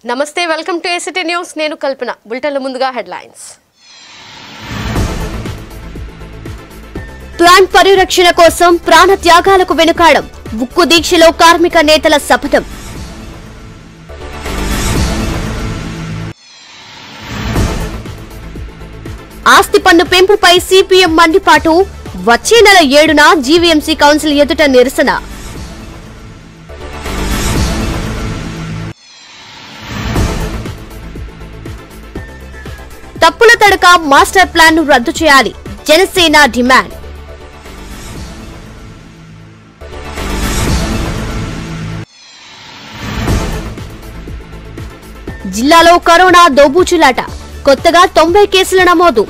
నమస్తే welcome to ACT news నేను కల్పన బులెటిన్ల ముందుగా హెడ్లైన్స్ ప్లాంట్ పరిరక్షణ కోసం ప్రాణ త్యాగాలకు వెనుకాడం ఉక్కు దీక్షలో కార్మిక నేతల శపథం ఆస్తి పన్ను పెంపుపై సిపిఎం మండిపాటు వచ్చే నెల ఏడున జీవీఎంసీ కౌన్సిల్ ఎదుట నిరసన తప్పుల తడక మాస్టర్ ప్లాన్ ను రద్దు చేయాలి జనసేన డిమాండ్ జిల్లాలో కరోనా దోబూచులాట కొత్తగా తొంభై కేసుల నమోదు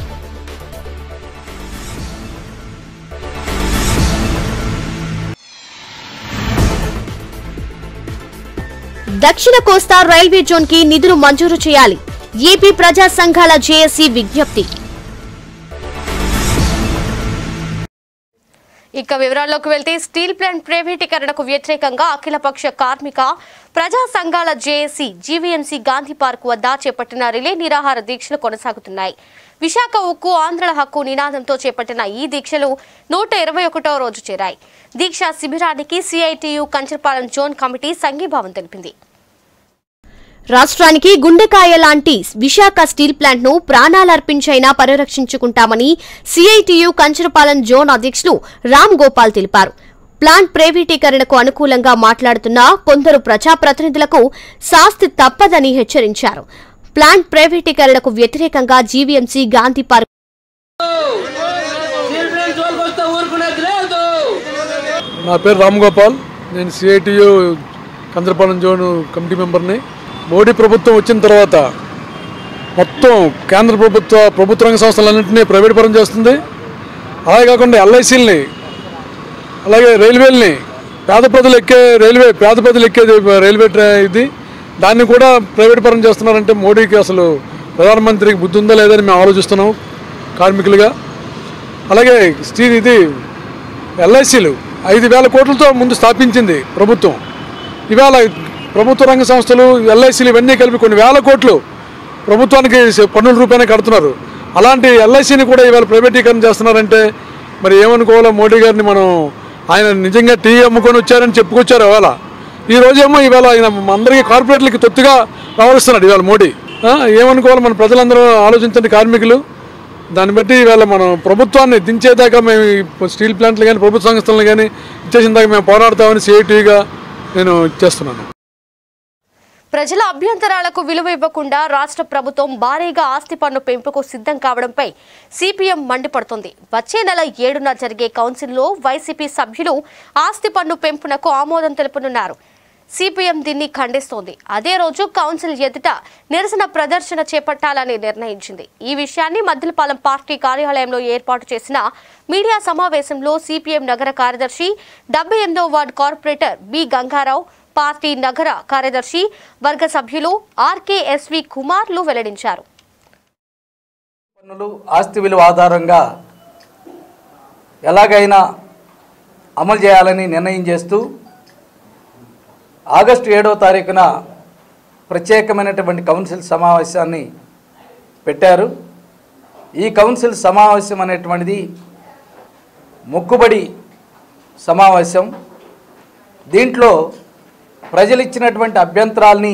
దక్షిణ కోస్తా రైల్వే జోన్ కి నిధులు మంజూరు చేయాలి ఏపీ ప్రజా సంఘాల జేఏసీ విజ్ఞప్తి ఇక వివరాల్లోకి వెళ్తే స్టీల్ ప్లాంట్ ప్రైవేటీకరణకు వ్యతిరేకంగా అఖిలపక్ష కార్మిక ప్రజా సంఘాల జేఏసీ జీవీఎంసీ గాంధీ పార్క్ వద్ద చేపట్టిన రిలే నిరాహార దీక్షలు కొనసాగుతున్నాయి విశాఖ ఉక్కు ఆంధ్రుల హక్కు నినాదంతో చేపట్టిన ఈ దీక్షలు నూట ఇరవై ఒకటో రోజు చేరాయి దీక్ష శిబిరానికి సిఐటియు కంచరపాలెం జోన్ కమిటీ సంఘీభావం తెలిపింది రాష్ట్రానికి గుండెకాయ లాంటి విశాఖ స్టీల్ ప్లాంట్ ను ప్రాణాలర్పించైనా పరిరక్షించుకుంటామని సిఐటియు కంచరపాలెం జోన్ అధ్యక్షులు రామ్ గోపాల్ తెలిపారు ప్లాంట్ ప్రైవేటీకరణకు అనుకూలంగా మాట్లాడుతున్న కొందరు ప్రజాప్రతినిధులకు శాస్తి తప్పదని హెచ్చరించారు ప్లాంట్ ప్రైవేటీకరణకు వ్యతిరేకంగా జీవీఎంసీ గాంధీ పార్క్ చిల్డ్రన్ జోలికి వస్తే ఊరుకునేది లేదు నా పేరు రామ్ గోపాల్ నేను సిఐటియు కందరపాలెం జోన్ కమిటీ మెంబర్ని మోడీ ప్రభుత్వం వచ్చిన తర్వాత మొత్తం కేంద్ర ప్రభుత్వ ప్రభుత్వ రంగ సంస్థలన్నింటినీ ప్రైవేట్ పరం చేస్తుంది అలాగే కాకుండా ఎల్ఐసీలని అలాగే రైల్వేలని పేద ప్రజలు ఎక్కే రైల్వే పేద ప్రజలు ఎక్కేది రైల్వే ట్రా- ఇది దాన్ని కూడా ప్రైవేట్ పరం చేస్తున్నారంటే మోడీకి అసలు ప్రధానమంత్రికి బుద్ధి ఉందా లేదని మేము ఆలోచిస్తున్నాం కార్మికులుగా అలాగే స్టీల్ ఇది ఎల్ఐసీలు ఐదు వేల కోట్లతో ముందు స్థాపించింది ప్రభుత్వం ఇవాళ ప్రభుత్వ రంగ సంస్థలు ఎల్ఐసీలు ఇవన్నీ కలిపి కొన్ని వేల కోట్లు ప్రభుత్వానికి స- పన్నుల రూపాయనే కడుతున్నారు అలాంటి ఎల్ఐసీని కూడా ఇవాళ ప్రైవేటీకరణ చేస్తున్నారంటే మరి ఏమనుకోవాలో మోడీ గారిని మనం ఆయన నిజంగా టీ అమ్ముకొని వచ్చారని చెప్పుకొచ్చారు ఇవాళ ఈ రోజేమో ఇవాళ ఆయన అందరికీ కార్పొరేట్లకి తొత్తుగా వ్యవహరిస్తున్నాడు ఇవాళ మోడీ ఆ, ఏమనుకోవాలి మన ప్రజలందరూ ఆలోచించండి కార్మికులు దాన్ని బట్టి ఇవాళ మనం ప్రభుత్వాన్ని దించేదాకా మేము ఈ స్టీల్ ప్లాంట్లు కానీ ప్రభుత్వ సంస్థలను కానీ ఇచ్చేసిన దాకా మేము పోరాడతామని సిఐటీగా నేను చేస్తున్నాను ప్రజల అభ్యంతరాలకు విలువ ఇవ్వకుండా రాష్ట్ర ప్రభుత్వం భారీగా ఆస్తి పన్ను పెంపుకు సిద్ధం కావడంపై సిపిఎం మండిపడుతోంది వచ్చే నెల ఏడున జరిగే కౌన్సిల్లో వైసీపీ సభ్యులు ఆస్తి పన్ను పెంపునకు ఆమోదం తెలుపనున్నారు సిపిఎం దీన్ని ఖండిస్తోంది అదే రోజు కౌన్సిల్ ఎదుట నిరసన ప్రదర్శన చేపట్టాలని నిర్ణయించింది ఈ విషయాన్ని మద్దిలపాలెం పార్టీ కార్యాలయంలో ఏర్పాటు చేసిన మీడియా సమావేశంలో సిపిఎం నగర కార్యదర్శి డెబ్బై ఎనిమిదో ward corporator B Gangarao party నగర కార్యదర్శి వర్గ సభ్యులు ఆర్కేఎస్వి కుమార్లు వెల్లడించారు పన్నులు ఆస్తి విలువ ఆధారంగా ఎలాగైనా అమలు చేయాలని నిర్ణయం చేస్తూ ఆగస్టు ఏడవ తారీఖున ప్రత్యేకమైనటువంటి కౌన్సిల్ సమావేశాన్ని పెట్టారు ఈ కౌన్సిల్ సమావేశం అనేటువంటిది మొక్కుబడి సమావేశం దీంట్లో ప్రజలు ఇచ్చినటువంటి అభ్యంతరాల్ని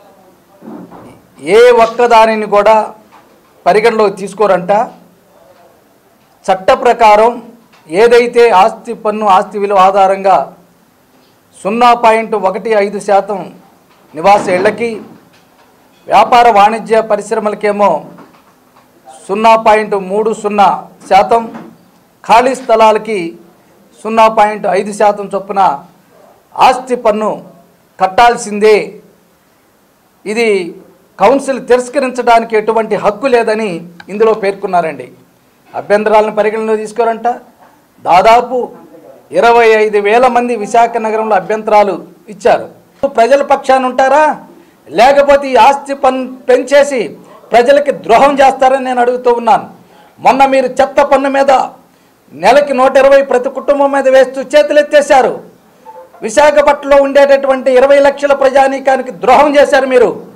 ఏ ఒక్కదానిని కూడా పరిగణలోకి తీసుకోరంట చట్ట ప్రకారం ఏదైతే ఆస్తి పన్ను ఆస్తి విలువ ఆధారంగా సున్నా పాయింట్ ఒకటి ఐదు శాతం నివాస ఇళ్లకి వ్యాపార వాణిజ్య పరిశ్రమలకేమో సున్నా పాయింట్ మూడు సున్నా శాతం ఖాళీ స్థలాలకి సున్నా పాయింట్ ఐదు శాతం చొప్పున ఆస్తి పన్ను కట్టాల్సిందే ఇది కౌన్సిల్ తిరస్కరించడానికి ఎటువంటి హక్కు లేదని ఇందులో పేర్కొన్నారండి అభ్యంతరాలను పరిగణలో తీసుకోరంట దాదాపు ఇరవై ఐదు వేల మంది విశాఖ నగరంలో అభ్యంతరాలు ఇచ్చారు ప్రజల పక్షాన ఉంటారా లేకపోతే ఈ ఆస్తి పన్ను పెంచేసి ప్రజలకి ద్రోహం చేస్తారని నేను అడుగుతూ ఉన్నాను మొన్న మీరు చెత్త పన్ను మీద నెలకి నూట ఇరవై ప్రతి కుటుంబం మీద వేస్తూ చేతులు ఎత్తేశారు విశాఖపట్నంలో ఉండేటటువంటి ఇరవై లక్షల ప్రజానీకానికి ద్రోహం చేశారు మీరు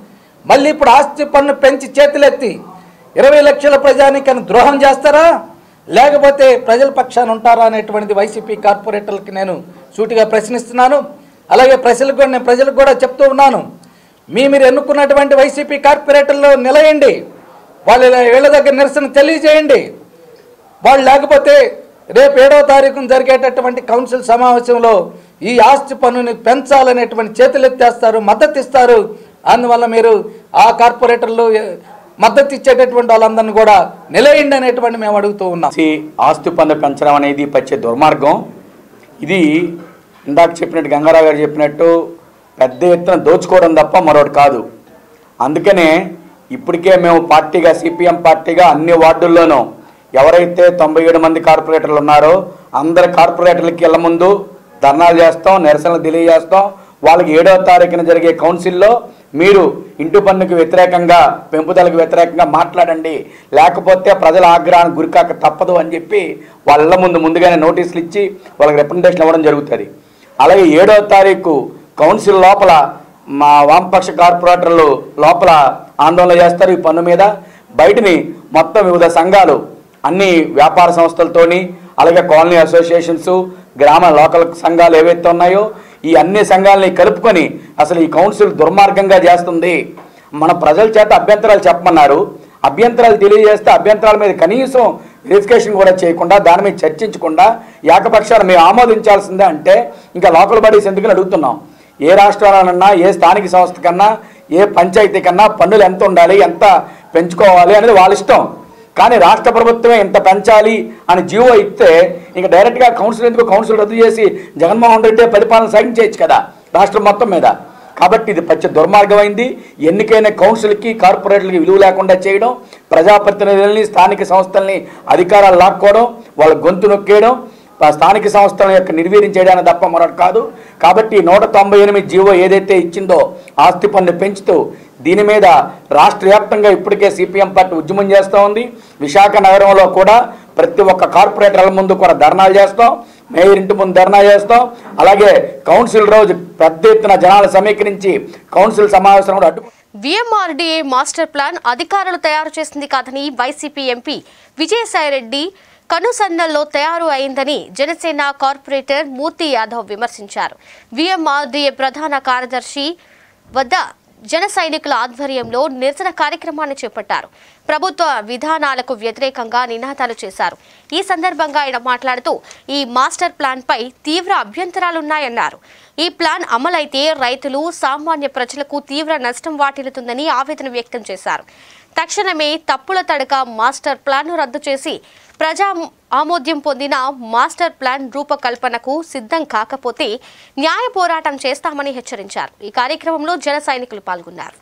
మళ్ళీ ఇప్పుడు ఆస్తి పన్ను పెంచి చేతులెత్తి ఇరవై లక్షల ప్రజానికని ద్రోహం చేస్తారా లేకపోతే ప్రజల పక్షాన ఉంటారా అనేటువంటిది వైసీపీ కార్పొరేటర్లకి నేను సూటిగా ప్రశ్నిస్తున్నాను అలాగే ప్రజలకు కూడా నేను ప్రజలకు కూడా చెప్తూ ఉన్నాను మీ మీరు ఎన్నుకున్నటువంటి వైసీపీ కార్పొరేటర్లు నిలయండి వాళ్ళ వీళ్ళ దగ్గర నిరసన తెలియజేయండి వాళ్ళు లేకపోతే రేపు ఏడవ తారీఖున జరిగేటటువంటి కౌన్సిల్ సమావేశంలో ఈ ఆస్తి పన్నుని పెంచాలనేటువంటి చేతులెత్తేస్తారు మద్దతు ఇస్తారు అందువల్ల మీరు ఆ కార్పొరేటర్లు ఏ, మద్దతు ఇచ్చేటటువంటి వాళ్ళందరినీ కూడా నిలయండి అనేటువంటి మేము అడుగుతూ ఉన్నాం చేసి ఆస్తి పన్ను పెంచడం అనేది పచ్చే దుర్మార్గం ఇది ఇందాక చెప్పినట్టు గంగారావు గారు చెప్పినట్టు పెద్ద ఎత్తున దోచుకోవడం తప్ప మరొకటి కాదు అందుకనే ఇప్పటికే మేము పార్టీగా సిపిఎం పార్టీగా అన్ని వార్డుల్లోనూ ఎవరైతే తొంభై ఏడు మంది కార్పొరేటర్లు ఉన్నారో అందరి కార్పొరేటర్లకి ఇళ్ళ ముందు ధర్నాలు చేస్తాం నిరసనలు తెలియజేస్తాం వాళ్ళకి ఏడో తారీఖున జరిగే కౌన్సిల్లో మీరు ఇంటి పన్నుకు వ్యతిరేకంగా పెంపుదలకు వ్యతిరేకంగా మాట్లాడండి లేకపోతే ప్రజల ఆగ్రహానికి గురికాక తప్పదు అని చెప్పి వాళ్ళ ఇళ్ళ ముందు ముందుగానే నోటీసులు ఇచ్చి వాళ్ళకి రిప్రజెంటేషన్ ఇవ్వడం జరుగుతుంది అలాగే ఏడో తారీఖు కౌన్సిల్ లోపల మా వామపక్ష కార్పొరేటర్లు లోపల ఆందోళన చేస్తారు ఈ పన్ను మీద బయటని మొత్తం వివిధ సంఘాలు అన్ని వ్యాపార సంస్థలతోని అలాగే కాలనీ అసోసియేషన్స్ గ్రామ లోకల్ సంఘాలు ఏవైతే ఉన్నాయో ఈ అన్ని సంఘాలని కలుపుకొని అసలు ఈ కౌన్సిల్ దుర్మార్గంగా చేస్తుంది మన ప్రజల చేత అభ్యంతరాలు చెప్పమన్నారు అభ్యంతరాలు తెలియజేస్తే అభ్యంతరాల మీద కనీసం వెరిఫికేషన్ కూడా చేయకుండా దాని మీద చర్చించకుండా ఏకపక్షాలు మేము ఆమోదించాల్సిందే అంటే ఇంకా లోకల్ బాడీస్ ఎందుకని అడుగుతున్నాం ఏ రాష్ట్రాలన్నా ఏ స్థానిక సంస్థ కన్నా ఏ పంచాయతీ కన్నా పన్నులు ఎంత ఉండాలి ఎంత పెంచుకోవాలి అనేది వాళ్ళ ఇష్టం కానీ రాష్ట్ర ప్రభుత్వమే ఇంత పెంచాలి అని జీవో ఇస్తే ఇంకా డైరెక్ట్గా కౌన్సిల్ ఎందుకు కౌన్సిల్ రద్దు చేసి జగన్మోహన్ రెడ్డి పరిపాలన సాగించేయచ్చు కదా రాష్ట్రం మొత్తం మీద కాబట్టి ఇది పచ్చ దుర్మార్గమైంది ఎన్నికైన కౌన్సిల్కి కార్పొరేట్లకి విలువ లేకుండా చేయడం ప్రజాప్రతినిధుల్ని స్థానిక సంస్థల్ని అధికారాలు లాక్కోవడం వాళ్ళ గొంతు నొక్కేయడం ఆ స్థానిక సంస్థల యొక్క నిర్వీర్యం చేయడానికి తప్ప మరొకటి కాదు కాబట్టి నూట తొంభై ఎనిమిది జీవో ఏదైతే ఇచ్చిందో ఆస్తి పన్ను పెంచుతూ దీని మీద రాష్ట్ర వ్యాప్తంగా ఇప్పటికే సిపిఎం పార్టీ ఉద్యమం చేస్తూ ఉంది విశాఖ నగరంలో కూడా ప్రతి ఒక్క కార్పొరేటర్ల ముందు కూడా ధర్నాలు చేస్తాం మేయర్ ఇంటి ముందు ధర్నా చేస్తాం అలాగే కౌన్సిల్ రోజు పెద్ద ఎత్తున జనాలు సమీకరించి కౌన్సిల్ సమావేశం కూడా అడ్డు విఎంఆర్డీఏ మాస్టర్ ప్లాన్ అధికారులు తయారు చేసింది కాదని వైసీపీ ఎంపీ విజయసాయిరెడ్డి కనుసన్నల్లో తయారు అయిందని జనసేన కార్పొరేటర్ మూర్తి యాదవ్ విమర్శించారు విఎంఆర్డీఏ ప్రధాన కార్యదర్శి వద్ద జన సైనికుల ఆధ్వర్యంలో నిరసన కార్యక్రమాన్ని చేపట్టారు ప్రభుత్వ విధానాలకు వ్యతిరేకంగా నినాదాలు చేశారు ఈ సందర్భంగా ఆయన మాట్లాడుతూ ఈ మాస్టర్ ప్లాన్ పై తీవ్ర అభ్యంతరాలున్నాయన్నారు ఈ ప్లాన్ అమలైతే రైతులు సామాన్య ప్రజలకు తీవ్ర నష్టం వాటిల్లుతుందని ఆవేదన వ్యక్తం చేశారు తక్షణమే తప్పుల తడక మాస్టర్ ప్లాన్ను రద్దు చేసి ప్రజా ఆమోద్యం పొందిన మాస్టర్ ప్లాన్ రూపకల్పనకు సిద్ధం కాకపోతే న్యాయ పోరాటం చేస్తామని హెచ్చరించారు ఈ కార్యక్రమంలో జన సైనికులు పాల్గొన్నారు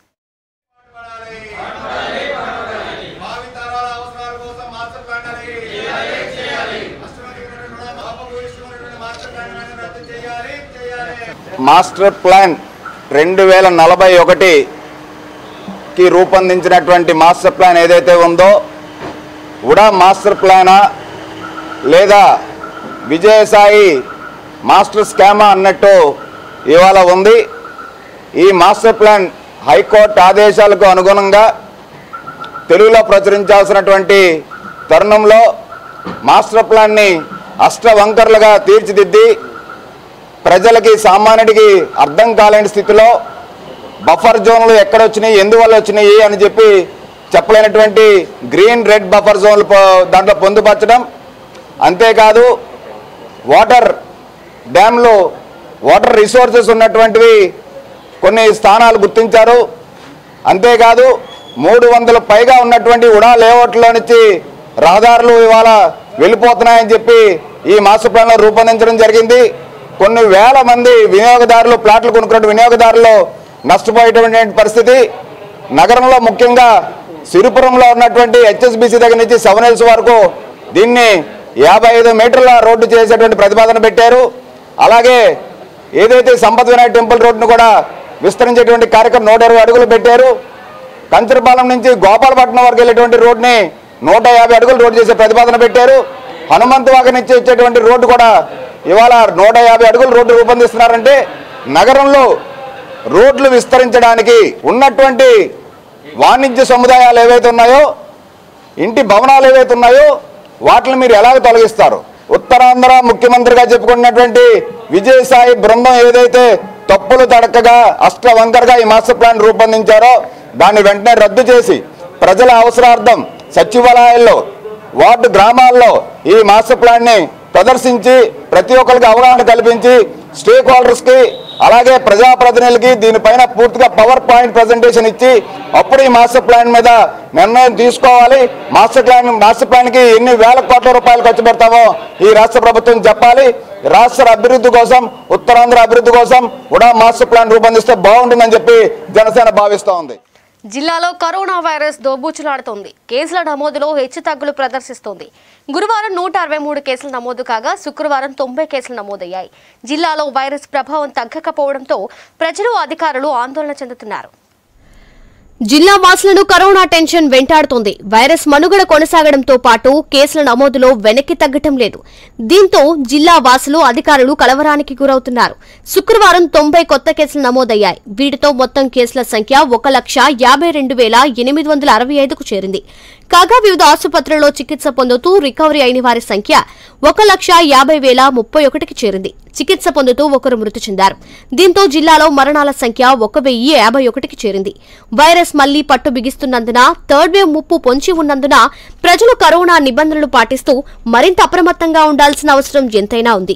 భావితరాల అవసరాల కోసం మాస్టర్ ప్లాన్ అని అష్టమమైనటువంటి లోపభూయిష్టమైనటువంటి మాస్టర్ ప్లాన్ అని రద్దు చేయాలి చేయాలి మాస్టర్ ప్లాన్ రెండు వేల నలభై ఒకటికి రూపొందించినటువంటి మాస్టర్ ప్లాన్ ఏదైతే ఉందో ఉడా మాస్టర్ ప్లానా లేదా విజయసాయి మాస్టర్ స్కామా అన్నట్టు ఇవాళ ఉంది ఈ మాస్టర్ ప్లాన్ హైకోర్టు ఆదేశాలకు అనుగుణంగా తెలుగులో ప్రచురించాల్సినటువంటి తరుణంలో మాస్టర్ ప్లాన్ని అష్టవంకర్లుగా తీర్చిదిద్ది ప్రజలకి సామాన్యుడికి అర్థం కాలేని స్థితిలో బఫర్ జోన్లు ఎక్కడ వచ్చినాయి ఎందువల్ల వచ్చినాయి అని చెప్పి చెప్పలేనటువంటి గ్రీన్ రెడ్ బఫర్ జోన్లు పో- దాంట్లో పొందుపరచడం అంతేకాదు వాటర్ డ్యామ్లు వాటర్ రిసోర్సెస్ ఉన్నటువంటివి కొన్ని స్థానాలు గుర్తించారు అంతేకాదు మూడు వందల పైగా ఉన్నటువంటి ఉడా లేఅవుట్లో నుంచి రహదారులు ఇవాళ వెళ్ళిపోతున్నాయని చెప్పి ఈ మాస్టర్ ప్లాన్లో రూపొందించడం జరిగింది కొన్ని వేల మంది వినియోగదారులు ప్లాట్లు కొనుక్కున్న వినియోగదారులు నష్టపోయేటువంటి పరిస్థితి నగరంలో ముఖ్యంగా సిరిపురంలో ఉన్నటువంటి హెచ్ఎస్బిసి దగ్గర నుంచి సెవెన్ హిల్స్ వరకు దీన్ని యాభై ఐదు మీటర్ల రోడ్డు చేసేటువంటి ప్రతిపాదన పెట్టారు అలాగే ఏదైతే సంపత్ వినాయక టెంపుల్ రోడ్డును కూడా విస్తరించేటువంటి కార్యక్రమం నూట ఇరవై అడుగులు పెట్టారు కంచరపాలెం నుంచి గోపాలపట్నం వరకు వెళ్ళేటువంటి రోడ్ని నూట యాభై అడుగులు రోడ్డు చేసే ప్రతిపాదన పెట్టారు హనుమంతవాక నుంచి ఇచ్చేటువంటి రోడ్డు కూడా ఇవాళ నూట యాభై అడుగులు రోడ్డు రూపొందిస్తున్నారంటే నగరంలో రోడ్లు విస్తరించడానికి ఉన్నటువంటి వాణిజ్య సముదాయాలు ఏవైతే ఉన్నాయో ఇంటి భవనాలు ఏవైతే ఉన్నాయో వాటిని మీరు ఎలాగ తొలగిస్తారు ఉత్తరాంధ్ర ముఖ్యమంత్రిగా చెప్పుకున్నటువంటి విజయసాయి బృందం ఏదైతే తప్పులు తడకగా అష్టవంకరగా ఈ మాస్టర్ ప్లాన్ రూపొందించారో దాన్ని వెంటనే రద్దు చేసి ప్రజల అవసరార్థం సచివాలయాల్లో వార్డు గ్రామాల్లో ఈ మాస్టర్ ప్లాన్ని ప్రదర్శించి ప్రతి ఒక్కరికి అవగాహన కల్పించి స్టేక్ హోల్డర్స్కి అలాగే ప్రజాప్రతినిధులకి దీనిపైన పూర్తిగా పవర్ పాయింట్ ప్రజెంటేషన్ ఇచ్చి అప్పుడు ఈ మాస్టర్ ప్లాన్ మీద నిర్ణయం తీసుకోవాలి మాస్టర్ ప్లాన్ మాస్టర్ ప్లాన్కి ఎన్ని వేల కోట్ల రూపాయలు ఖర్చు పెడతామో ఈ రాష్ట్ర ప్రభుత్వం చెప్పాలి రాష్ట్ర అభివృద్ధి కోసం ఉత్తరాంధ్ర అభివృద్ధి కోసం కూడా మాస్టర్ ప్లాన్ రూపొందిస్తే బాగుంటుందని చెప్పి జనసేన భావిస్తూ ఉంది జిల్లాలో కరోనా వైరస్ దోబూచులాడుతోంది కేసుల నమోదులో హెచ్చుతగ్గులు ప్రదర్శిస్తోంది గురువారం నూట అరవై మూడు కేసులు నమోదు కాగా శుక్రవారం తొంభై కేసులు నమోదయ్యాయి జిల్లాలో వైరస్ ప్రభావం తగ్గకపోవడంతో ప్రజలు అధికారులు ఆందోళన చెందుతున్నారు జిల్లా వాసులను కరోనా టెన్షన్ వెంటాడుతోంది వైరస్ మనుగడ కొనసాగడంతో పాటు కేసుల నమోదులో వెనక్కి తగ్గటం లేదు దీంతో జిల్లా వాసులు అధికారులు కలవరానికి గురవుతున్నారు శుక్రవారం తొంభై కొత్త కేసులు నమోదయ్యాయి వీటితో మొత్తం కేసుల సంఖ్య ఒక లక్ష యాభై రెండు వేల ఎనిమిది వందల అరవై ఐదుకు చేరింది కాగా వివిధ ఆసుపత్రుల్లో చికిత్స పొందుతూ రికవరీ అయిన వారి సంఖ్య ఒక లక్ష యాభై వేల ముప్పై ఒకటికి చేరింది చికిత్స పొందుతూ ఒకరు మృతి చెందారు దీంతో జిల్లాలో మరణాల సంఖ్య ఒక వెయ్యి యాభై ఒకటికి చేరింది వైరస్ మళ్లీ పట్టు బిగిస్తున్నందున థర్డ్ వేవ్ ముప్పు పొంచి ఉన్నందున ప్రజలు కరోనా నిబంధనలు పాటిస్తూ మరింత అప్రమత్తంగా ఉండాల్సిన అవసరం ఎంతైనా ఉంది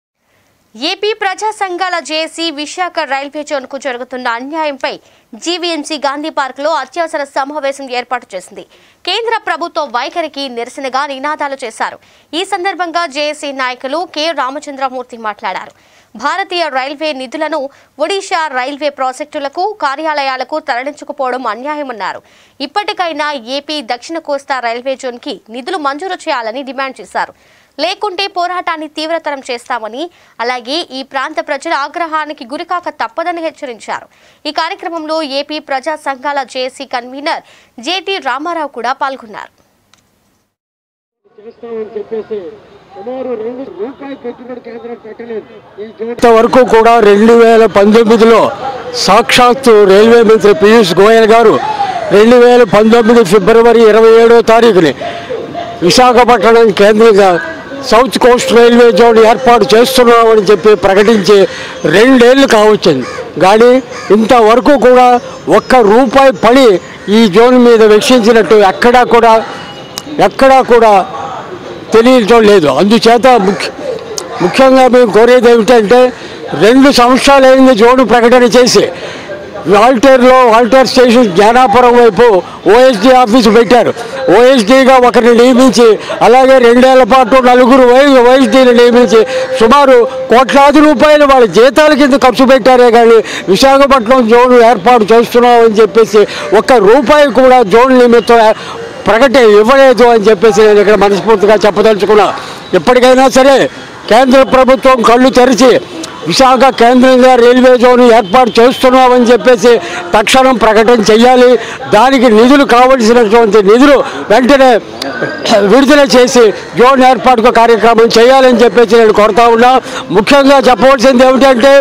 ఏపీ ప్రజా సంఘాల జేఏసీ విశాఖ రైల్వే జోన్కు జరుగుతున్న అన్యాయంపై జీవీఎంసీ గాంధీ పార్కులో అత్యవసర సమావేశం ఏర్పాటు చేసింది కేంద్ర ప్రభుత్వ వైఖరికి నిరసనగా నినాదాలు చేశారు ఈ సందర్భంగా జేఏసీ నాయకులు కె రామచంద్రమూర్తి మాట్లాడారు భారతీయ రైల్వే నిధులను ఒడిషా రైల్వే ప్రాజెక్టులకు కార్యాలయాలకు తరలించకపోవడం అన్యాయమన్నారు ఇప్పటికైనా ఏపీ దక్షిణ కోస్తా రైల్వే జోన్కి నిధులు మంజూరు చేయాలని డిమాండ్ చేశారు లేకుంటే పోరాటాన్ని తీవ్రతరం చేస్తామని అలాగే ఈ ప్రాంత ప్రజల ఆగ్రహానికి గురికాక తప్పదని హెచ్చరించారు ఈ కార్యక్రమంలో ఏపీ ప్రజా సంఘాల జేఏసీ కన్వీనర్ జేటీ రామారావు కూడా పాల్గొన్నారు చేస్తామని చెప్పేసి సుమారు రెండు రూపాయి పెట్టుబడి కేంద్రం పెట్టలేదు ఈ జోన్ ఇంతవరకు కూడా రెండు వేల పంతొమ్మిదిలో సాక్షాత్తు రైల్వే మంత్రి పీయూష్ గోయల్ గారు రెండు వేల పంతొమ్మిది ఫిబ్రవరి ఇరవై ఏడో తారీఖుని విశాఖపట్నం కేంద్రంగా సౌత్ కోస్ట్ రైల్వే జోన్ ఏర్పాటు చేస్తున్నామని చెప్పి ప్రకటించి రెండేళ్లు కావచ్చింది కానీ ఇంతవరకు కూడా ఒక్క రూపాయి పడి ఈ జోన్ మీద వెచ్చించినట్టు ఎక్కడా కూడా ఎక్కడా కూడా తెలియటం లేదు అందుచేత ముఖ్య ముఖ్యంగా మేము కోరేది ఏమిటంటే రెండు సంవత్సరాలైంది జోడు ప్రకటన చేసి వాల్టేర్లో వాల్టేర్ స్టేషన్ జ్ఞానాపురం వైపు ఓఎస్డీ ఆఫీసు పెట్టారు ఓఎస్డీగా ఒకరిని నియమించి అలాగే రెండేళ్ల పాటు నలుగురు వై ఓఎస్డీని నియమించి సుమారు కోట్లాది రూపాయలు వాళ్ళ జీతాల కింద ఖర్చు పెట్టారే కానీ విశాఖపట్నం జోన్ ఏర్పాటు చేస్తున్నామని చెప్పేసి ఒక్క రూపాయి కూడా జోన్ నిమిత్తం ప్రకటన ఇవ్వలేదు అని చెప్పేసి నేను ఇక్కడ మనస్ఫూర్తిగా చెప్పదలుచుకున్నా ఎప్పటికైనా సరే కేంద్ర ప్రభుత్వం కళ్ళు తెరిచి విశాఖ కేంద్రంగా రైల్వే జోన్ ఏర్పాటు చేస్తున్నామని చెప్పేసి తక్షణం ప్రకటన చేయాలి దానికి నిధులు కావలసినటువంటి నిధులు వెంటనే విడుదల చేసి జోన్ ఏర్పాటుకు కార్యక్రమం చేయాలని చెప్పేసి నేను కోరుతా ఉన్నా ముఖ్యంగా చెప్పవలసింది ఏమిటంటే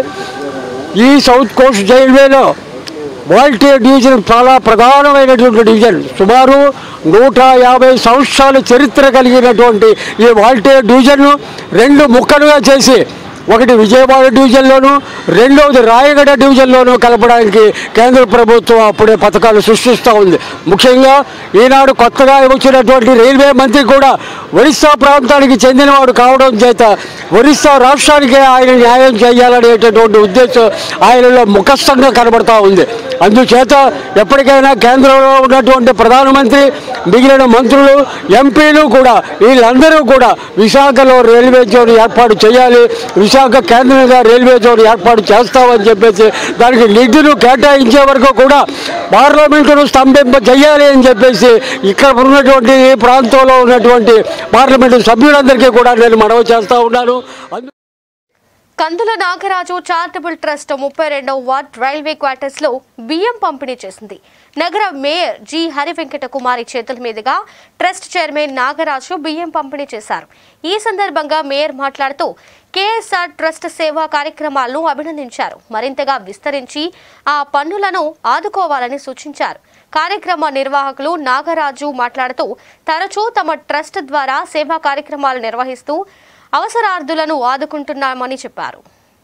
ఈ సౌత్ కోస్ట్ రైల్వేలో వాల్టీర్ డివిజన్ చాలా ప్రధానమైనటువంటి డివిజన్ సుమారు నూట యాభై సంవత్సరాల చరిత్ర కలిగినటువంటి ఈ వాల్టీర్ డివిజన్ను రెండు ముక్కలుగా చేసి ఒకటి విజయవాడ డివిజన్లోను రెండవది రాయగడ డివిజన్లోను కలపడానికి కేంద్ర ప్రభుత్వం అప్పుడే పథకాలు సృష్టిస్తూ ఉంది ముఖ్యంగా ఈనాడు కొత్తగా వచ్చినటువంటి రైల్వే మంత్రి కూడా ఒరిస్సా ప్రాంతానికి చెందినవాడు కావడం చేత ఒరిస్సా రాష్ట్రానికే ఆయన న్యాయం చేయాలనేటటువంటి ఉద్దేశం ఆయనలో ముఖస్థంగా కనబడతా ఉంది అందుచేత ఎప్పటికైనా కేంద్రంలో ఉన్నటువంటి ప్రధానమంత్రి మిగిలిన మంత్రులు ఎంపీలు కూడా వీళ్ళందరూ కూడా విశాఖలో రైల్వే జోన్ ఏర్పాటు చేయాలి విశాఖ కేంద్రంగా రైల్వే జోన్ ఏర్పాటు చేస్తామని చెప్పేసి దానికి నిధులు కేటాయించే వరకు కూడా పార్లమెంటును స్తంభింప చేయాలి అని చెప్పేసి ఇక్కడ ఉన్నటువంటి ఈ ప్రాంతంలో ఉన్నటువంటి పార్లమెంటు సభ్యులందరికీ కూడా నేను మనవి చేస్తా ఉన్నాను అందు కందుల నాగరాజు చారిటబుల్ ట్రస్ట్ ముప్పై రెండవ వార్డ్ రైల్వే క్వార్టర్స్ లో బియ్యం పంపిణీ చేసింది నగర మేయర్ జి హరివెంకట కుమారి చేతుల మీదుగా ట్రస్ట్ చైర్మన్ నాగరాజు బియ్యం పంపిణీ చేశారు ఈ సందర్భంగా మేయర్ మాట్లాడుతూ కేఎస్ఆర్ ట్రస్ట్ సేవా కార్యక్రమాలను అభినందించారు మరింతగా విస్తరించి ఆ పన్నులను ఆదుకోవాలని సూచించారు కార్యక్రమ నిర్వాహకులు నాగరాజు మాట్లాడుతూ తరచూ తమ ట్రస్ట్ ద్వారా సేవా కార్యక్రమాలు నిర్వహిస్తూ అవసరార్థులను ఆదుకుంటున్నామని చెప్పారు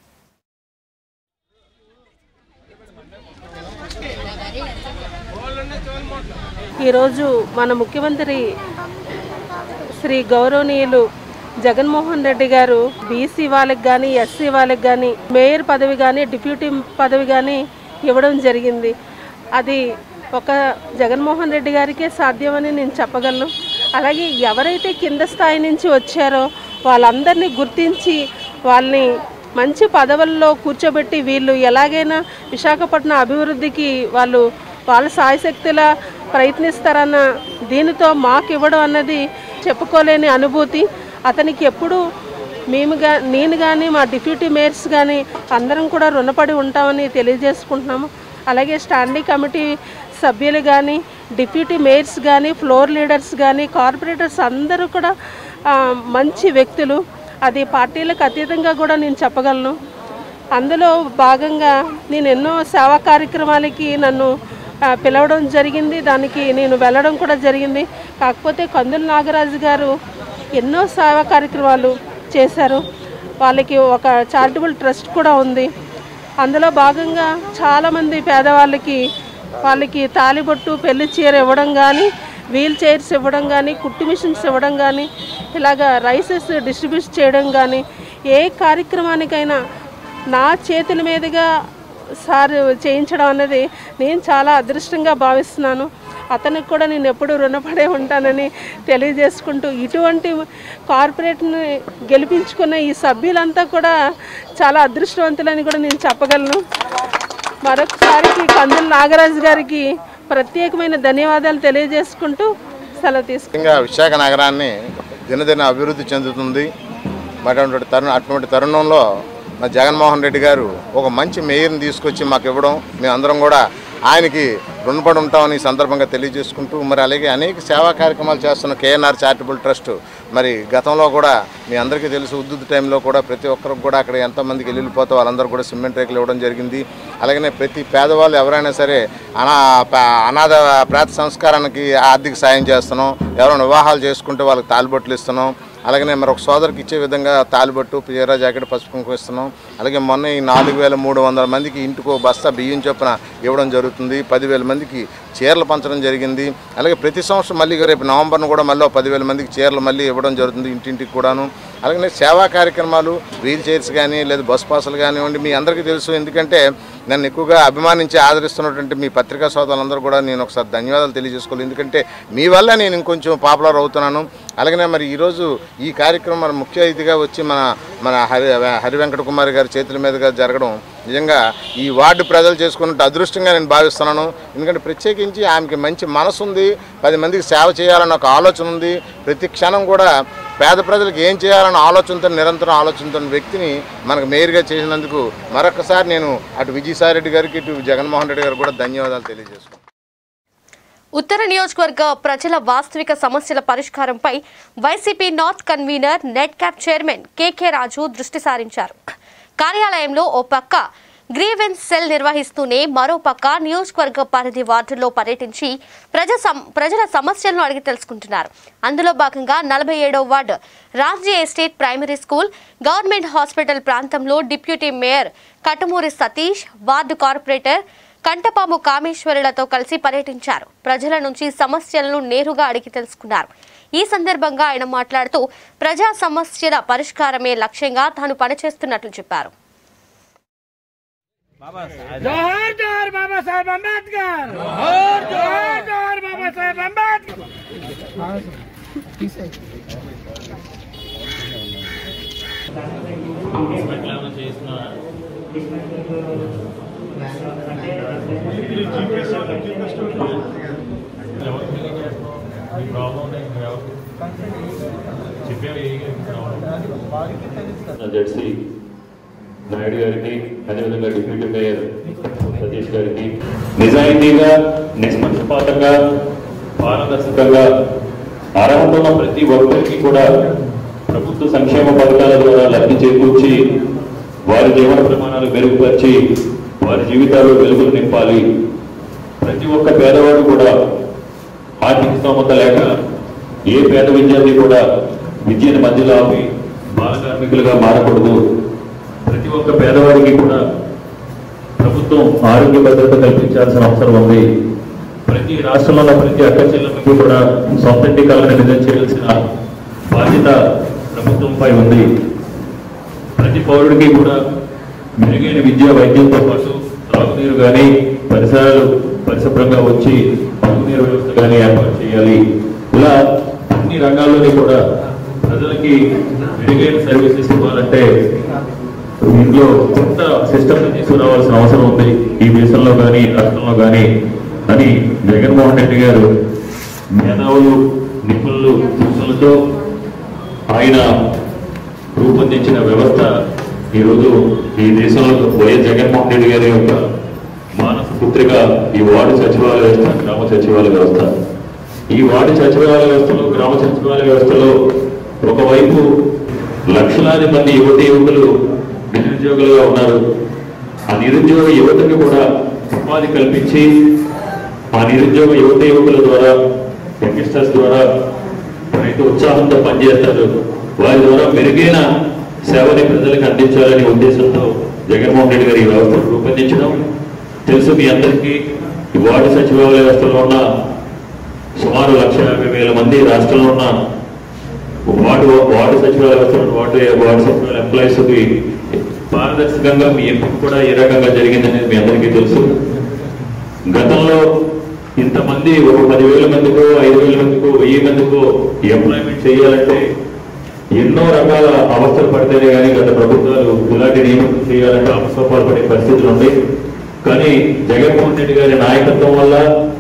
ఈరోజు మన ముఖ్యమంత్రి శ్రీ గౌరవనీయులు జగన్మోహన్ రెడ్డి గారు బీసీ వాళ్ళకి కానీ ఎస్సీ వాళ్ళకి కానీ మేయర్ పదవి కానీ డిప్యూటీ పదవి కానీ ఇవ్వడం జరిగింది అది ఒక జగన్మోహన్ రెడ్డి గారికే సాధ్యమని నేను చెప్పగలను అలాగే ఎవరైతే కింద స్థాయి నుంచి వచ్చారో వాళ్ళందరినీ గుర్తించి వాళ్ళని మంచి పదవుల్లో కూర్చోబెట్టి వీళ్ళు ఎలాగైనా విశాఖపట్నం అభివృద్ధికి వాళ్ళు వాళ్ళ సాయశక్తుల ప్రయత్నిస్తారన్న దీనితో మాకు ఇవ్వడం అన్నది చెప్పుకోలేని అనుభూతి అతనికి ఎప్పుడు మేము గా నేను కానీ మా డిప్యూటీ మేయర్స్ కానీ అందరం కూడా రుణపడి ఉంటామని తెలియజేసుకుంటున్నాము అలాగే స్టాండింగ్ కమిటీ సభ్యులు కానీ డిప్యూటీ మేయర్స్ కానీ ఫ్లోర్ లీడర్స్ కానీ కార్పొరేటర్స్ అందరూ కూడా ఆ, మంచి వ్యక్తులు అది పార్టీలకు అతీతంగా కూడా నేను చెప్పగలను అందులో భాగంగా నేను ఎన్నో సేవా కార్యక్రమాలకి నన్ను ఆ, పిలవడం జరిగింది దానికి నేను వెళ్ళడం కూడా జరిగింది కాకపోతే కందుల నాగరాజు గారు ఎన్నో సేవా కార్యక్రమాలు చేశారు వాళ్ళకి ఒక చారిటబుల్ ట్రస్ట్ కూడా ఉంది అందులో భాగంగా చాలామంది పేదవాళ్ళకి వాళ్ళకి తాలిబొట్టు పెళ్లి చీర ఇవ్వడం కానీ వీల్ చైర్స్ ఇవ్వడం కానీ కుట్టు మిషన్స్ ఇవ్వడం కానీ ఇలాగ రైసెస్ డిస్ట్రిబ్యూట్ చేయడం కానీ ఏ కార్యక్రమానికైనా నా చేతుల మీదుగా సార్ చేయించడం అన్నది నేను చాలా అదృష్టంగా భావిస్తున్నాను అతనికి కూడా నేను ఎప్పుడు రుణపడే ఉంటానని తెలియజేసుకుంటూ ఇటువంటి కార్పొరేట్ని గెలిపించుకున్న ఈ సభ్యులంతా కూడా చాలా అదృష్టవంతులని కూడా నేను చెప్పగలను మరొకసారికి కందుల నాగరాజు గారికి ప్రత్యేకమైన ధన్యవాదాలు తెలియజేసుకుంటూ సెలవు తీసుకుంటాను ముఖ్యంగా విశాఖ నగరాన్ని దినదిన అభివృద్ధి చెందుతుంది మరి అటువంటి తరుణ అటువంటి తరుణంలో మా జగన్మోహన్ రెడ్డి గారు ఒక మంచి మేయర్ని తీసుకొచ్చి మాకు ఇవ్వడం మేమందరం కూడా ఆయనకి రుణపడి ఉంటామని ఈ సందర్భంగా తెలియజేసుకుంటూ మరి అలాగే అనేక సేవా కార్యక్రమాలు చేస్తున్న కేఎన్ఆర్ చారిటబుల్ ట్రస్ట్ మరి గతంలో కూడా మీ అందరికీ తెలుసు ఉద్దుత్ టైంలో కూడా ప్రతి ఒక్కరికి కూడా అక్కడ ఎంతమందికి వెళ్ళిపోతే వాళ్ళందరూ కూడా సిమెంట్ రేకులు ఇవ్వడం జరిగింది అలాగనే ప్రతి పేదవాళ్ళు ఎవరైనా సరే అనా ప- అనాథ ప్రేత సంస్కారానికి ఆర్థిక సాయం చేస్తున్నాం ఎవరైనా వివాహాలు చేసుకుంటే వాళ్ళకి తాలిబొట్లు ఇస్తున్నాం అలాగనే మరి ఒక సోదరికి ఇచ్చే విధంగా తాలిబొట్టు చీర జాకెట్ పసుపు కుంకుమ ఇస్తున్నాం అలాగే మొన్న ఈ నాలుగు వేల మూడు వందల మందికి ఇంటికి ఒక బస్తా బియ్యం చొప్పున ఇవ్వడం జరుగుతుంది పదివేల మందికి చీరలు పంచడం జరిగింది అలాగే ప్రతి సంవత్సరం మళ్ళీ రేపు నవంబర్ను కూడా మళ్ళీ ఒక పదివేల మందికి చీరలు మళ్ళీ ఇవ్వడం జరుగుతుంది ఇంటింటికి కూడాను అలాగే సేవా కార్యక్రమాలు వీల్ చైర్స్ కానీ లేదా బస్ పాసులు కానివ్వండి మీ అందరికీ తెలుసు ఎందుకంటే నన్ను ఎక్కువగా అభిమానించి ఆదరిస్తున్నటువంటి మీ పత్రికా సోదరులందరూ కూడా నేను ఒకసారి ధన్యవాదాలు తెలియజేసుకోవాలి ఎందుకంటే మీ వల్ల నేను ఇంకొంచెం పాపులర్ అవుతున్నాను అలాగనే మరి ఈరోజు ఈ కార్యక్రమం మన ముఖ్య అతిథిగా వచ్చి మన మన హరి హరి వెంకట కుమార్ గారి చేతుల మీదుగా జరగడం నిజంగా ఈ వార్డు ప్రజలు చేసుకున్నట్టు అదృష్టంగా నేను భావిస్తున్నాను ఎందుకంటే ప్రత్యేకించి ఆమెకి మంచి మనసు ఉంది పది మందికి సేవ చేయాలన్న ఒక ఆలోచన ఉంది ప్రతి క్షణం కూడా పేద ప్రజలకు ఏం చేయాలన్న ఆలోచనతో నిరంతరం ఆలోచనతో వ్యక్తిని మనకు మేయర్గా చేసినందుకు మరొకసారి నేను అటు విజయసాయి రెడ్డి గారికి ఇటు జగన్మోహన్ రెడ్డి గారికి కూడా ధన్యవాదాలు తెలియజేసుకుంటాను ఉత్తర నియోజకవర్గ ప్రజల వాస్తవిక సమస్యల పరిష్కారంపై YCP north convener net cap chairman KK Raju దృష్టి సారించారు కార్యాలయంలో ఓ పక్క గ్రీవెన్స్ సెల్ నిర్వహిస్తూనే మరో పక్క నియోజకవర్గ పరిధి వార్డుల్లో పర్యటించి ప్రజ సమ- ప్రజల సమస్యలను అడిగి తెలుసుకుంటున్నారు అందులో భాగంగా నలభై ఏడవ వార్డు రాజ్య estate primary school government hospital ప్రాంతంలో deputy mayor Katumuri Satish ward corporator Kantapamu కామేశ్వరులతో కలిసి పర్యటించారు ప్రజల నుంచి సమస్యలను నేరుగా అడిగి తెలుసుకున్నారు ఈ సందర్భంగా ఆయన మాట్లాడుతూ ప్రజా సమస్యల పరిష్కారమే లక్ష్యంగా తాను పనిచేస్తున్నట్లు చెప్పారు జోహార్ జోహార్ బాబా సాహెబ్ అంబేద్కర్ జోహార్ జోహార్ జోహార్ బాబా సాహెబ్ అంబేద్కర్ జెడ్సీ నాయుడు గారికి అదేవిధంగా డిప్యూటీ మేయర్ సతీష్ గారికి నిజాయితీగా నిష్పక్షపాతంగా పారదర్శకంగా అర్హత ఉన్న ప్రతి ఒక్కరికి కూడా ప్రభుత్వ సంక్షేమ పథకాల ద్వారా లబ్ధి చేకూర్చి వారి జీవన ప్రమాణాలు మెరుగుపరిచి వారి జీవితాల్లో వెలుగులు నింపాలి ప్రతి ఒక్క పేదవాడు కూడా ఆర్థిక స్తోమత లేక ఏ పేద విద్యార్థి కూడా విద్యను మధ్యలో ఆపి బాల కార్మికులుగా మారకూడదు ప్రతి ఒక్క పేదవాడికి కూడా ప్రభుత్వం ఆరోగ్య భద్రత కల్పించాల్సిన అవసరం ఉంది ప్రతి రాష్ట్రంలో ఉన్న ప్రతి అక్క చెల్లెమ్మకి కూడా సొంత ఇంటి కళను నిజం చేయాల్సిన బాధ్యత ప్రభుత్వంపై ఉంది ప్రతి పౌరుడికి కూడా మెరుగైన విద్య వైద్యంతో పాటు త్రాగునీరు కానీ పరిసరాలు పరిశుభ్రంగా వచ్చి తాగునీరు వ్యవస్థ కానీ ఏర్పాటు చేయాలి ఇలా అన్ని రంగాల్లోని కూడా ప్రజలకి మెరుగైన సర్వీసెస్ ఇవ్వాలంటే ఇంట్లో కొత్త సిస్టమ్ తీసుకురావాల్సిన అవసరం ఉంది ఈ దేశంలో కానీ రాష్ట్రంలో కానీ అని జగన్మోహన్ రెడ్డి గారు మేధావులు నిపుణులు సూచనలతో ఆయన రూపొందించిన వ్యవస్థ ఈరోజు ఈ దేశంలో వైఎస్ జగన్మోహన్ రెడ్డి గారి యొక్క మానస పుత్రిక ఈ వార్డు సచివాలయ వ్యవస్థ గ్రామ సచివాలయ వ్యవస్థ ఈ వార్డు సచివాలయ వ్యవస్థలో గ్రామ సచివాలయ వ్యవస్థలో ఒకవైపు లక్షలాది మంది యువతి యువకులు నిరుద్యోగులుగా ఉన్నారు ఆ నిరుద్యోగ యువతకు కూడా ఉపాధి కల్పించి ఆ నిరుద్యోగ యువత యువకుల ద్వారా యంగ్స్టర్స్ ద్వారా రైతు ఉత్సాహంతో పనిచేస్తారు వారి ద్వారా మెరుగైన సేవని ప్రజలకు అందించాలనే ఉద్దేశంతో జగన్మోహన్ రెడ్డి గారు ఈ వ్యవస్థను రూపొందించడం తెలుసు మీ అందరికీ ఈ వార్డు సచివాలయ వ్యవస్థలో ఉన్న సుమారు లక్ష యాభై వేల మంది రాష్ట్రంలో ఉన్న వార్డు వార్డు సచివాలయ వ్యవస్థలో వార్డు వార్డు సచివాలయ ఎంప్లాయీస్ పారదర్శకంగా మీ ఎంపిక కూడా ఏ రకంగా జరిగిందనేది మీ అందరికీ తెలుసు గతంలో ఇంతమంది ఒక పదివేల మందికో ఐదు వేల మందికో వెయ్యి మందికో ఎంప్లాయ్మెంట్ చేయాలంటే ఎన్నో రకాల అవస్థలు పడితేనే కానీ గత ప్రభుత్వాలు ఇలాంటి నియమం చేయాలంటే అవసరపాలు పడే పరిస్థితులు ఉన్నాయి కానీ జగన్మోహన్ రెడ్డి గారి నాయకత్వం వల్ల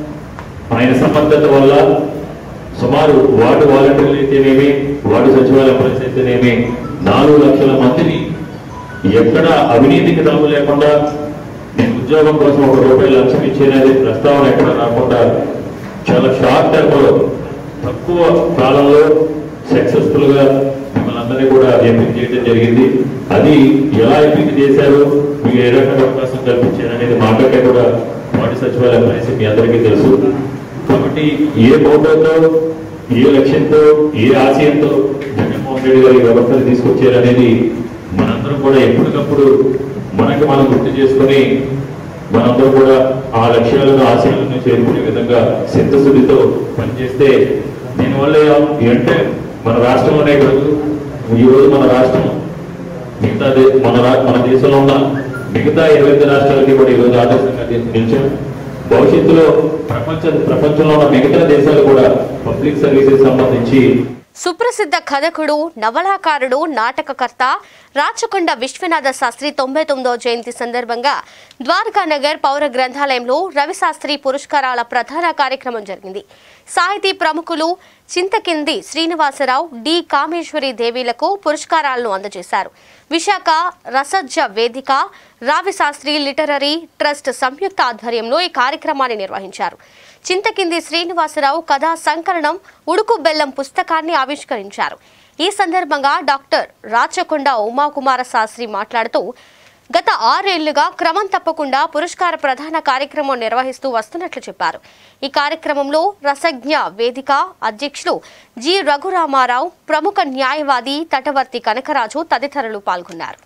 ఆయన సమర్థత వల్ల సుమారు వార్డు వాలంటీర్లు అయితేనేమి వార్డు సచివాలయ ఎంప్లాయీస్ అయితేనేమి నాలుగు లక్షల మందిని ఎక్కడ అవినీతికి తాము లేకుండా నేను ఉద్యోగం కోసం ఒక రూపాయి లక్ష్యం ఇచ్చేది ప్రస్తావన ఎక్కడ రాకుండా చాలా షార్ట్ టర్మ్లో తక్కువ కాలంలో సక్సెస్ఫుల్ గా మిమ్మల్ని అందరినీ కూడా ఎంపిక చేయడం జరిగింది అది ఎలా ఎంపిక చేశారు మీకు ఏ రకమైన అవకాశం కల్పించారు అనేది మాకంటే కూడా వార్డు సచివాలయం అనేసి మీ అందరికీ తెలుసు కాబట్టి ఏ ఫోటోతో ఏ లక్ష్యంతో ఏ ఆశయంతో జగన్మోహన్ రెడ్డి గారి వ్యవస్థను తీసుకొచ్చారనేది మనందరం కూడా ఎప్పటికప్పుడు మనకి మనం గుర్తు చేసుకొని మనందరం కూడా ఆ లక్ష్యాలను ఆశయాలను చేరుకునే విధంగా చిత్తశుద్ధితో పనిచేస్తే దీనివల్ల ఏంటంటే మన రాష్ట్రంలోనే కాదు ఈ రోజు మన రాష్ట్రం మిగతా దే- మన రా- మన దేశంలో ఉన్న మిగతా ఇరవై ఐదు రాష్ట్రాలకి కూడా ఈరోజు ఆదర్శంగా ని- నిలిచాం భవిష్యత్తులో ప్రపంచ ప్రపంచంలో ఉన్న మిగతా దేశాలు కూడా పబ్లిక్ సర్వీసెస్ సంబంధించి సుప్రసిద్ధ కథకుడు నవలాకారుడు నాటకకర్త రాచకొండ విశ్వనాథ శాస్త్రి తొంభై తొమ్మిదవ జయంతి సందర్భంగా ద్వారకానగర్ పౌర గ్రంథాలయంలో రవిశాస్త్రి పురస్కారాల ప్రధాన కార్యక్రమం జరిగింది సాహితీ ప్రముఖులు చింతకింది శ్రీనివాసరావు డి కామేశ్వరి దేవీలకు పురస్కారాలను అందజేశారు విశాఖ రసజ్జ వేదిక రావిశాస్త్రి లిటరరీ ట్రస్ట్ సంయుక్త ఆధ్వర్యంలో ఈ కార్యక్రమాన్ని నిర్వహించారు చింతకింది శ్రీనివాసరావు కథా సంకలనం ఉడుకు బెల్లం పుస్తకాన్ని ఆవిష్కరించారు ఈ సందర్భంగా డాక్టర్ రాచకొండ ఉమాకుమార శాస్త్రి మాట్లాడుతూ గత ఆరేళ్లుగా క్రమం తప్పకుండా పురస్కార ప్రధాన కార్యక్రమం నిర్వహిస్తూ వస్తున్నట్లు చెప్పారు ఈ కార్యక్రమంలో రసజ్ఞ వేదిక అధ్యక్షులు జి రఘురామారావు ప్రముఖ న్యాయవాది తటవర్తి కనకరాజు తదితరులు పాల్గొన్నారు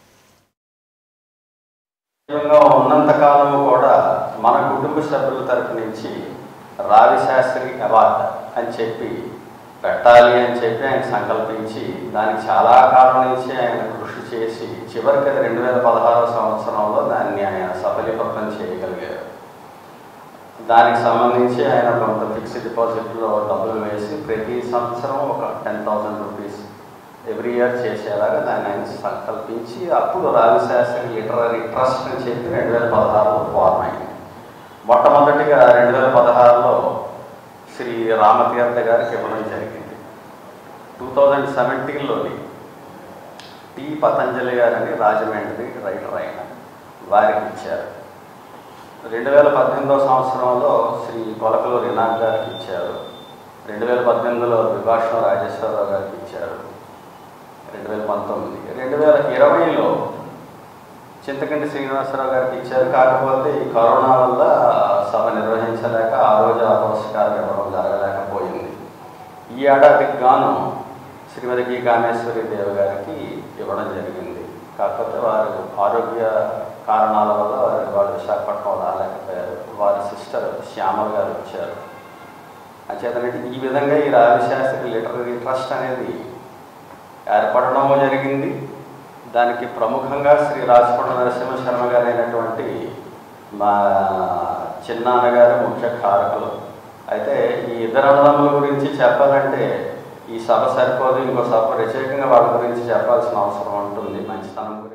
ఉద్యోగంలో ఉన్నంతకాలం కూడా మన కుటుంబ సభ్యుల తరపు నుంచి రావి శాస్త్రి అవార్డు అని చెప్పి పెట్టాలి అని చెప్పి ఆయన సంకల్పించి దానికి చాలా కాలం నుంచి ఆయన కృషి చేసి చివరికి అది రెండు వేల పదహారవ సంవత్సరంలో దాన్ని ఆయన సఫలీకృతం చేయగలిగారు దానికి సంబంధించి ఆయన కొంత ఫిక్స్డ్ డిపాజిట్లో డబ్బులు వేసి ప్రతి సంవత్సరం ఒక ten thousand rupees every year చేసేలాగా దాన్ని ఆయన సంకల్పించి అప్పుడు రావిశాస్త్రి లిటరరీ ట్రస్ట్ అని చెప్పి రెండు వేల పదహారులో ఫార్మ్ అయింది మొట్టమొదటిగా రెండు వేల పదహారులో శ్రీ రామతీర్థ గారికి ఇవ్వడం జరిగింది టూ థౌజండ్ సెవెంటీన్లోని టి పతంజలి గారని రాజమండ్రి రైటర్ ఆయన వారికి ఇచ్చారు రెండు వేల పద్దెనిమిదో సంవత్సరంలో శ్రీ కొలకలు రినాక్ గారికి ఇచ్చారు రెండు వేల పద్దెనిమిదిలో విభాషణ రాజేశ్వరరావు గారికి ఇచ్చారు రెండు వేల పంతొమ్మిది రెండు వేల ఇరవైలో చింతకంటి శ్రీనివాసరావు గారికి ఇచ్చారు కాకపోతే ఈ కరోనా వల్ల సభ నిర్వహించలేక ఆ రోజు ఆ పురస్కారం ఇవ్వడం జరగలేకపోయింది ఈ ఏడాదికి గాను శ్రీమతి గి కామేశ్వరి దేవి గారికి ఇవ్వడం జరిగింది కాకపోతే వారు ఆరోగ్య కారణాల వల్ల వారు వాళ్ళు విశాఖపట్నం రాలేకపోయారు వారి సిస్టర్ శ్యామల గారు వచ్చారు అంచేతనంటే ఈ విధంగా ఈ రావిశాస్త్రి లిటరరీ ట్రస్ట్ అనేది ఏర్పడడము జరిగింది దానికి ప్రముఖంగా శ్రీ రాజపట్ల నరసింహ శర్మ గారు అయినటువంటి మా చిన్నాన్నగారు ముఖ్య కారకులు అయితే ఈ ఇద్దరు అన్నదమ్ముల గురించి చెప్పాలంటే ఈ సభ సరిపోదు ఇంకో సభ ప్రత్యేకంగా వాళ్ళ గురించి చెప్పాల్సిన అవసరం ఉంటుంది మంచితనం గురించి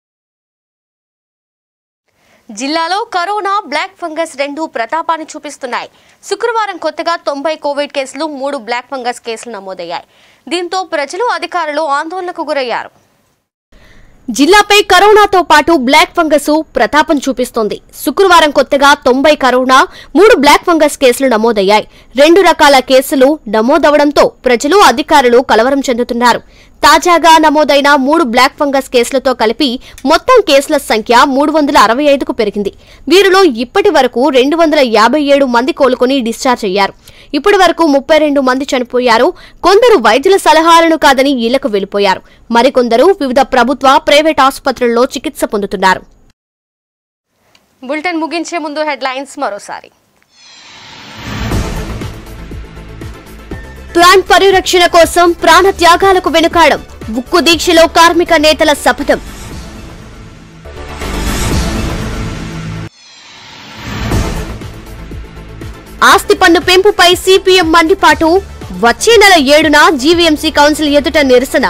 జిల్లాలో కరోనా బ్లాక్ ఫంగస్ రెండు ప్రతాపాన్ని చూపిస్తున్నాయి శుక్రవారం కొత్తగా తొంభై కోవిడ్ కేసులు మూడు బ్లాక్ ఫంగస్ కేసులు నమోదయ్యాయి దీంతో ప్రజలు అధికారులు ఆందోళనకు గురయ్యారు జిల్లాపై కరోనాతో పాటు బ్లాక్ ఫంగస్ ప్రతాపం చూపిస్తోంది శుక్రవారం కొత్తగా తొంభై కరోనా మూడు బ్లాక్ ఫంగస్ కేసులు నమోదయ్యాయి రెండు రకాల కేసులు నమోదవడంతో ప్రజలు అధికారులు కలవరం చెందుతున్నారు తాజాగా నమోదైన మూడు బ్లాక్ ఫంగస్ కేసులతో కలిపి మొత్తం కేసుల సంఖ్య మూడు వందల అరవై ఐదుకు పెరిగింది వీరిలో ఇప్పటి వరకు రెండు వందల యాభై ఏడు మంది కోలుకుని డిశ్చార్జ్ అయ్యారు ఇప్పటి వరకు ముప్పై రెండు మంది చనిపోయారు కొందరు వైద్యుల సలహాలను కాదని ఇళ్లకు వెళ్లిపోయారు మరికొందరు వివిధ ప్రభుత్వ ప్రైవేట్ ఆసుపత్రుల్లో చికిత్స పొందుతున్నారు బులెటిన్ ముగించే ముందు హెడ్లైన్స్ మరోసారి ప్లాంట్ పరిరక్షణ కోసం ప్రాణ త్యాగాలకు వెనుకాడం ఉక్కు దీక్షలో కార్మిక నేతల శపథం ఆస్తి పన్ను పెంపుపై సిపిఎం మండిపాటు వచ్చే నెల ఏడున జీవీఎంసీ కౌన్సిల్ ఎదుట నిరసన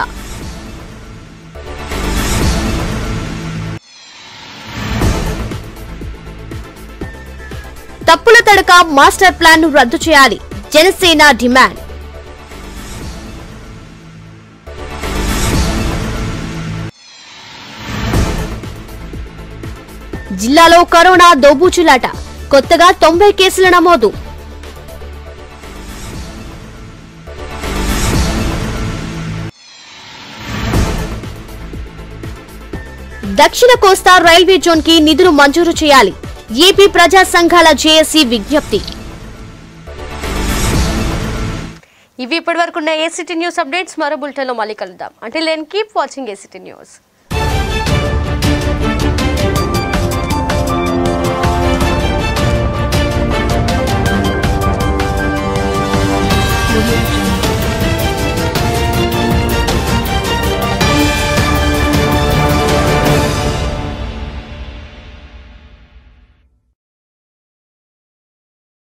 తప్పుల తడక మాస్టర్ ప్లాన్ ను రద్దు చేయాలి జనసేన డిమాండ్ జిల్లాలో కరోనా దోబూచులాట కొత్తగా తొంభై కేసుల నమోదు దక్షిణ కోస్తా రైల్వే జోన్ కి నిధులు మంజూరు చేయాలి ఏపీ ప్రజా సంఘాల జేఏసీ విజ్ఞప్తి ఇవి ఇప్పటి వరకు ఉన్న ఏసీటీ న్యూస్ అప్డేట్స్ మరో బులెటిన్లో మళ్ళీ కలుద్దాం అంటే లెన్ కీప్ వాచింగ్ ఏసీటీ న్యూస్